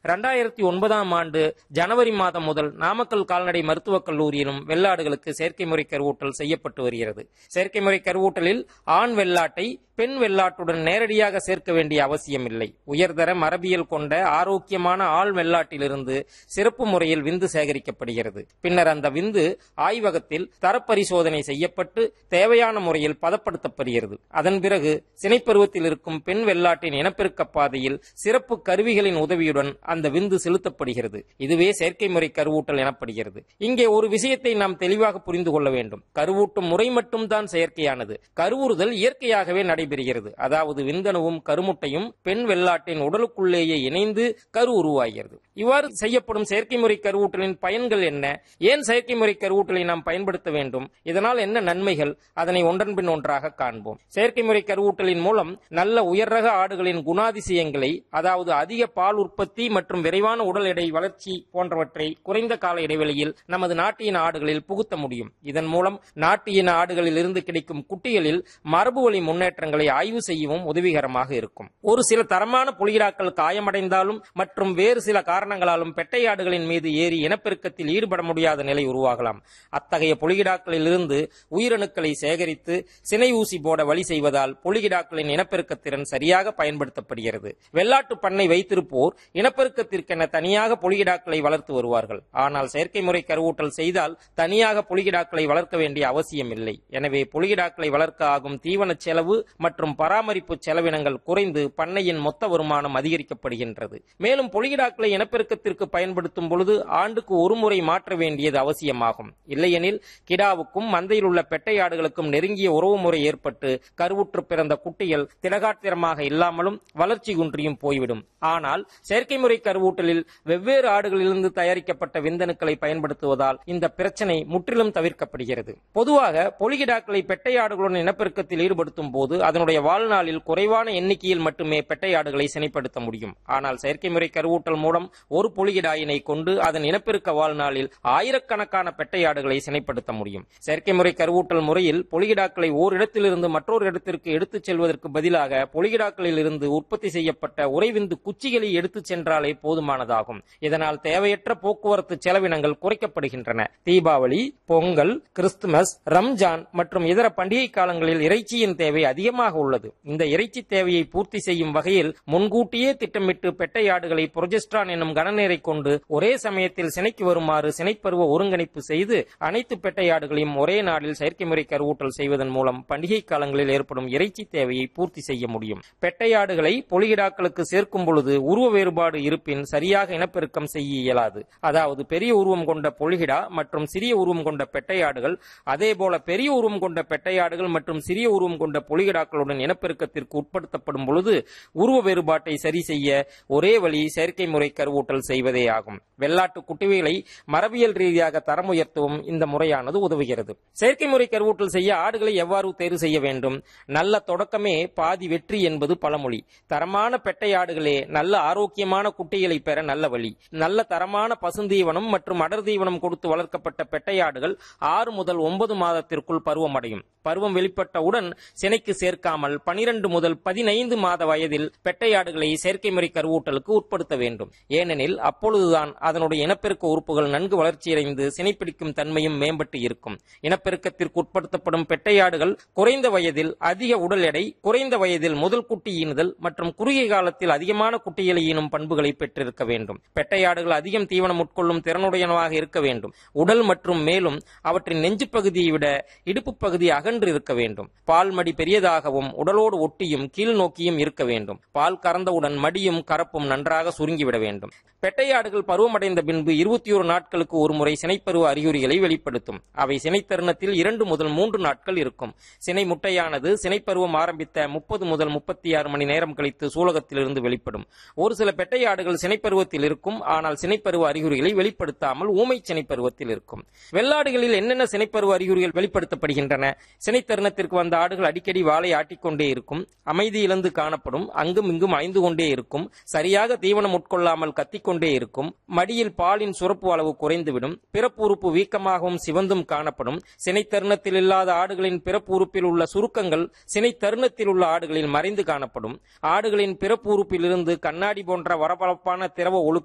இரண்டாயிரத்தி ஒன்பதாம் ஆண்டு ஜனவரி மாதம் முதல் நாமக்கல் கால்நடை மருத்துவக் கல்லூரியிலும் வெள்ளாடுகளுக்கு செயற்கை முறை கருவூட்டல் செய்யப்பட்டு வருகிறது செயற்கை முறை கருவூட்டலில் ஆண் வெள்ளாட்டை பெண் வெள்ளாட்டுடன் நேரடியாக சேர்க்க வேண்டிய அவசியமில்லை உயர்தர மரபியல் கொண்ட ஆரோக்கியமான ஆள் வெள்ளாட்டிலிருந்து சிறப்பு முறையில் விந்து சேகரிக்கப்படுகிறது பின்னர் அந்த விந்து ஆய்வகத்தில் தரப்பரிசோதனை செய்யப்பட்டு தேவையான முறையில் பதப்படுத்தப்படுகிறது அதன் பிறகு சினைப்பருவத்தில் இருக்கும் பெண் வெள்ளாட்டின் இனப்பெருக்க பாதையில் சிறப்பு கருவிகளின் உதவியுடன் அந்த விந்து செலுத்தப்படுகிறது இதுவே செயற்கை முறை கருவூட்டல் எனப்படுகிறது இங்கே ஒரு விஷயத்தை நாம் தெளிவாக புரிந்து கொள்ள வேண்டும் கருவூட்டும் முறை மட்டும்தான் செயற்கையானது கருவுறுதல் இயற்கையாகவே நடைபெறுகிறது அதாவது விந்தணுவும் கருமுட்டையும் பெண் வெள்ளாட்டின் உடலுக்குள்ளேயே இணைந்து கரு உருவாகிறது இவ்வாறு செய்யப்படும் செயற்கை முறை கருவூட்டலின் பயன்கள் என்ன ஏன் செயற்கை முறை கருவூட்டலை நாம் பயன்படுத்த வேண்டும் இதனால் என்ன நன்மைகள் அதனை ஒன்றன் பின் ஒன்றாக காண்போம் செயற்கை முறை கருவூட்டலின் மூலம் நல்ல உயர் ரக ஆடுகளின் குணாதிசயங்களை அதாவது அதிக பால் உற்பத்தி மற்றும் விரைவான உடல் எடை வளர்ச்சி போன்றவற்றை குறைந்த கால இடைவெளியில் நமது நாட்டு இன ஆடுகளில் புகுத்த முடியும் இதன் மூலம் நாட்டு இன ஆடுகளில் இருந்து கிடைக்கும் குட்டிகளில் மரபு வழி முன்னேற்றங்களை ஆய்வு செய்யவும் உதவிகரமாக இருக்கும் ஒரு சில தரமான புலிகிடாக்கள் காயமடைந்தாலும் மற்றும் வேறு சில காரணங்களாலும் பெட்டை ஆடுகளின் மீது ஏறி இனப்பெருக்கத்தில் ஈடுபட முடியாத நிலை உருவாகலாம் அத்தகைய புலிகிடாக்களில் இருந்து உயிரணுக்களை சேகரித்து சினை ஊசி போட வழி செய்வதால் புலிகிடாக்களின் இனப்பெருக்க திறன் சரியாக பயன்படுத்தப்படுகிறது வெள்ளாட்டு பண்ணை வைத்திருப்போர் இனப்பெருக்கத்திற்கென தனியாக புலிகிடாக்களை வளர்த்து வருவார்கள் ஆனால் செயற்கை முறை கருவூட்டல் செய்தால் தனியாக புலிகிடாக்களை வளர்க்க வேண்டிய அவசியம் இல்லை எனவே புலிகிடாக்களை வளர்க்க ஆகும் தீவன செலவு மற்றும் பராமரிப்பு செலவினங்கள் குறைந்து பண்ணையின் மொத்த வருமானம் அதிகரிக்கப்படுகின்றது மேலும் புலிகிடாக்களை இனப்பெருக்கத்திற்கு பயன்படுத்தும் பொழுது ஆண்டுக்கு ஒரு முறை மாற்ற வேண்டியது அவசியமாகும் இல்லையெனில் கிடாவுக்கும் மந்தையில் உள்ள பெட்டை ஆடுகளுக்கும் நெருங்கிய உறவு முறை ஏற்பட்டு கருவுற்று பிறந்த குட்டிகள் திடகாத்திரமாக இல்லாமலும் வளர்ச்சி குன்றியும் போய்விடும் ஆனால் செயற்கை முறை கருவூட்டலில் வெவ்வேறு ஆடுகளிலிருந்து தயாரிக்கப்பட்ட விந்தணுக்களை பயன்படுத்துவதால் இந்த பிரச்சனை முற்றிலும் தவிர்க்கப்படுகிறது பொதுவாக பொலிகிடாக்களை பெட்டை ஆடுகளுடன் இனப்பெருக்கத்தில் ஈடுபடுத்தும் போது அதனுடைய வாழ்நாளில் குறைவான எண்ணிக்கையில் மட்டுமே பெட்டை ஆடுகளை சினைப்படுத்த முடியும் ஆனால் செயற்கை முறை கருவூட்டல் மூலம் ஒரு பொலிகிடாயினை கொண்டு அதன் இனப்பெருக்க வாழ்நாளில் ஆயிரக்கணக்கான பெட்டை ஆடுகளை சினைப்படுத்த முடியும் செயற்கை முறை கருவூட்டல் முறையில் பொலிகிடாக்களை ஓரிடத்திலிருந்து மற்றொரு இடத்திற்கு எடுத்துச் செல்வதற்கு பதிலாக பொலிகிடாக்களில் இருந்து உற்பத்தி செய்யப்பட்ட உறைவிந்து குச்சிகளை எடுத்துச் சென்றாலே போதுமானதாகும் இதனால் தேவையற்ற போக்குவரத்து செலவினங்கள் குறைக்கப்படுகின்றன தீபாவளி பொங்கல் கிறிஸ்துமஸ் ரம்ஜான் மற்றும் இதர பண்டிகை காலங்களில் இறைச்சியின் தேவை அதிகமாக உள்ளது இந்த இறைச்சி தேவையை பூர்த்தி செய்யும் வகையில் முன்கூட்டியே திட்டமிட்டு பெட்டை ஆடுகளை புரொஜெஸ்ட்ரான் என்னும் கனநீரை கொண்டு ஒரே சமயத்தில் சினைக்கு வருமாறு சினைப்பருவ ஒருங்கிணைப்பு செய்து அனைத்து பெட்டை ஆடுகளையும் ஒரே நாளில் செயற்கை முறை கருவூட்டல் செய்வதன் மூலம் பண்டிகை காலங்களில் ஏற்படும் இறைச்சி தேவையை பூர்த்தி செய்ய முடியும் பெட்டை ஆடுகளை பொலிகிடாக்களுக்கு சேர்க்கும் பொழுது உருவ வேறுபாடு இருப்பின் சரியாக இனப்பெருக்கம் செய்ய இயலாது அதாவது பெரிய உருவம் கொண்ட பொலிகிடா மற்றும் சிறிய உருவம் கொண்ட பெட்டை ஆடுகள் அதேபோல பெரிய உருவம் கொண்ட பெட்டை ஆடுகள் மற்றும் சிறிய உருவம் கொண்ட பொலிகிடாக்களுடன் இனப்பெருக்கத்திற்கு உட்படுத்தப்படும் பொழுது உருவ வேறுபாட்டை சரி செய்ய ஒரே வழி செயற்கை முறை கருவூட்டல் செய்வதே ஆகும் வெள்ளாட்டு குட்டிவைகளை மரபியல் ரீதியாக தரம் உயர்த்தவும் இந்த முறையானது உதவுகிறது செயற்கை முறை கருவூட்டல் செய்ய ஆடுகளை எவ்வாறு தேர்வு செய்ய வேண்டும் நல்ல தொடக்கமே பாதி வெற்றி என்பது பழமொழி தரமான பெட்டை ஆடுகளே நல்ல ஆரோக்கியமான குட்டிகளை பெற நல்ல வழி நல்ல தரமான பசுந்தீவனம் மற்றும் அடர் தீவனம் கொடுத்து வளர்க்கப்பட்ட பெட்டை ஆடுகள் ஆறு முதல் ஒன்பது மாதத்திற்குள் பருவமடையும் பருவம் வெளிப்பட்டவுடன் சினைக்கு சேர்க்காமல் பனிரெண்டு முதல் பதினைந்து மாத வயதில் பெட்டை ஆடுகளை செயற்கை முறை கருவூட்டலுக்கு உட்படுத்த வேண்டும் ஏனெனில் அப்பொழுதுதான் அதனுடைய இனப்பெருக்க உறுப்புகள் நன்கு வளர்ச்சியடைந்து சினைப்பிடிக்கும் தன்மையும் மேம்பட்டு இருக்கும் இனப்பெருக்கத்திற்கு உட்படுத்தப்படும் பெட்டையாடுகள் குறைந்த வயதில் அதிக உடல் எடை குறைந்த வயதில் முதல் குட்டி ஈனுதல் மற்றும் குறுகிய காலத்தில் அதிகமான குட்டிகளை ஈனும் பண்புகளை பெற்றிருக்க வேண்டும் பெட்டையாடுகள் அதிகம் தீவனம் உட்கொள்ளும் திறனுடையனவாக இருக்க வேண்டும் உடல் மற்றும் மேலும் அவற்றின் நெஞ்சு பகுதியை விட இடுப்பு பகுதி அகன்று இருக்க வேண்டும் பால் மடி பெரியதாகவும் உடலோடு ஒட்டியும் கீழ் நோக்கியும் இருக்க வேண்டும் பால் கறந்தவுடன் மடியும் கரப்பும் நன்றாக சுருங்கிவிட வேண்டும் பெட்டையாடுகள் பருவமடைந்த பின்பு இருபத்தி ஒரு நாட்களுக்கு ஒரு முறை சினைப்பருவ அறிகுறிகளை வெளிப்படுத்தும் அவை சினை தருணத்தில் இரண்டு முதல் மூன்று நாட்கள் இருக்கும் சினை முட்டையானது சினைப்பருவம் ஆரம்பித்த முப்பது முதல் முப்பத்தி ஆறு மணி நேரம் கழித்து சூலகத்திலிருந்து வெளிப்படும் ஒரு சில பெட்டையாடுகள் சினைப்பருவத்தில் இருக்கும் ஆனால் சினைப்பருவ அறிகுறிகளை வெளிப்படுத்தாமல் ஊமை சினைப்பருவத்தில் இருக்கும் வெள்ளாடுகளில் என்னென்ன சினைப்பருவ அறிகுறிகள் வெளிப்படுத்தப்படுகின்றன சினை தருணத்திற்கு வந்த ஆடுகள் அடிக்கடி வாளை ஆட்டிக்கொண்டே இருக்கும் அமைதி இழந்து காணப்படும் அங்கும் இங்கும் அலைந்து கொண்டே இருக்கும் சரியாக தீவனம் உட்கொள்ளாமல் கத்திக்கொண்டே இருக்கும் மடியில் பாலின் சுரப்பு அளவு குறைந்துவிடும் பிறப்பு உறுப்பு வீக்கமாகவும் சிவந்தும் காணப்படும் சினை தருணத்தில் இல்லாத ஆடுகளின் பிறப்பு உறுப்பில் உள்ள சுருக்கங்கள் சினை தருணத்தில் உள்ள ஆடுகளில் மறைந்து காணப்படும் ஆடுகளின் பிறப்பு உறுப்பிலிருந்து கண்ணாடி போன்ற வரபரப்பான திரவ ஒழுக்கம்